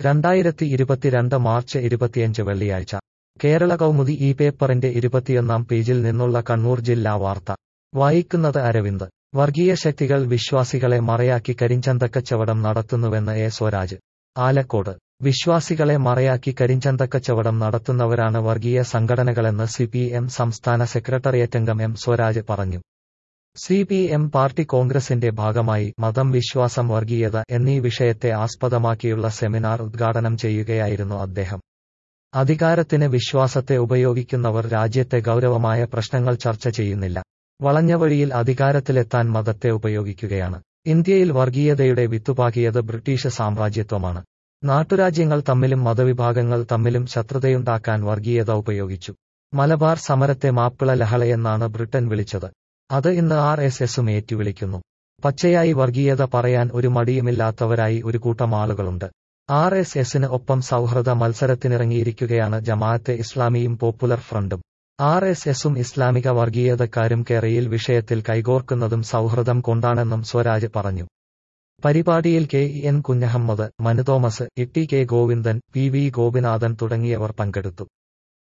രണ്ടായിരത്തി ഇരുപത്തിരണ്ട് മാർച്ച് ഇരുപത്തിയഞ്ച് വെള്ളിയാഴ്ച കേരള കൗമുദി ഈ പേപ്പറിന്റെ ഇരുപത്തിയൊന്നാം പേജിൽ നിന്നുള്ള കണ്ണൂർ ജില്ലാ വാർത്ത വായിക്കുന്നത് അരവിന്ദ് വർഗീയ ശക്തികൾ വിശ്വാസികളെ മറയാക്കി കരിഞ്ചന്തക്കച്ചവടം നടത്തുന്നുവെന്ന് എ സ്വരാജ് ആലക്കോട് വിശ്വാസികളെ മറയാക്കി കരിഞ്ചന്തക്കച്ചവടം നടത്തുന്നവരാണ് വർഗീയ സംഘടനകളെന്ന് സി പി എം സംസ്ഥാന സെക്രട്ടറിയറ്റംഗം എം സ്വരാജ് പറഞ്ഞു സി പി എം പാർട്ടി കോൺഗ്രസിന്റെ ഭാഗമായി മതം വിശ്വാസം വർഗീയത എന്നീ വിഷയത്തെ ആസ്പദമാക്കിയുള്ള സെമിനാർ ഉദ്ഘാടനം ചെയ്യുകയായിരുന്നു അദ്ദേഹം അധികാരത്തിന് വിശ്വാസത്തെ ഉപയോഗിക്കുന്നവർ രാജ്യത്തെ ഗൗരവമായ പ്രശ്നങ്ങൾ ചർച്ച ചെയ്യുന്നില്ല വളഞ്ഞ വഴിയിൽ അധികാരത്തിലെത്താൻ മതത്തെ ഉപയോഗിക്കുകയാണ് ഇന്ത്യയിൽ വർഗീയതയുടെ വിത്തുപാകിയത് ബ്രിട്ടീഷ് സാമ്രാജ്യത്വമാണ് നാട്ടുരാജ്യങ്ങൾ തമ്മിലും മതവിഭാഗങ്ങൾ തമ്മിലും ശത്രുതയുണ്ടാക്കാൻ വർഗീയത ഉപയോഗിച്ചു മലബാർ സമരത്തെ മാപ്പിള ലഹളയെന്നാണ് ബ്രിട്ടൻ വിളിച്ചത് അത് ഇന്ന് ആർ എസ് എസും ഏറ്റുവിളിക്കുന്നു പച്ചയായി വർഗീയത പറയാൻ ഒരു മടിയുമില്ലാത്തവരായി ഒരു കൂട്ടം ആളുകളുണ്ട് ആർ എസ് എസിന് ഒപ്പം സൗഹൃദ മത്സരത്തിനിറങ്ങിയിരിക്കുകയാണ് ജമാഅത്തെ ഇസ്ലാമിയും പോപ്പുലർ ഫ്രണ്ടും ആർ എസ് എസും ഇസ്ലാമിക വർഗീയതക്കാരും കേരയിൽ വിഷയത്തിൽ കൈകോർക്കുന്നതും സൗഹൃദം കൊണ്ടാണെന്നും സ്വരാജ് പറഞ്ഞു പരിപാടിയിൽ K E N Kunhammed Manu Thomas E T K Govindan P V Gopinathan തുടങ്ങിയവർ പങ്കെടുത്തു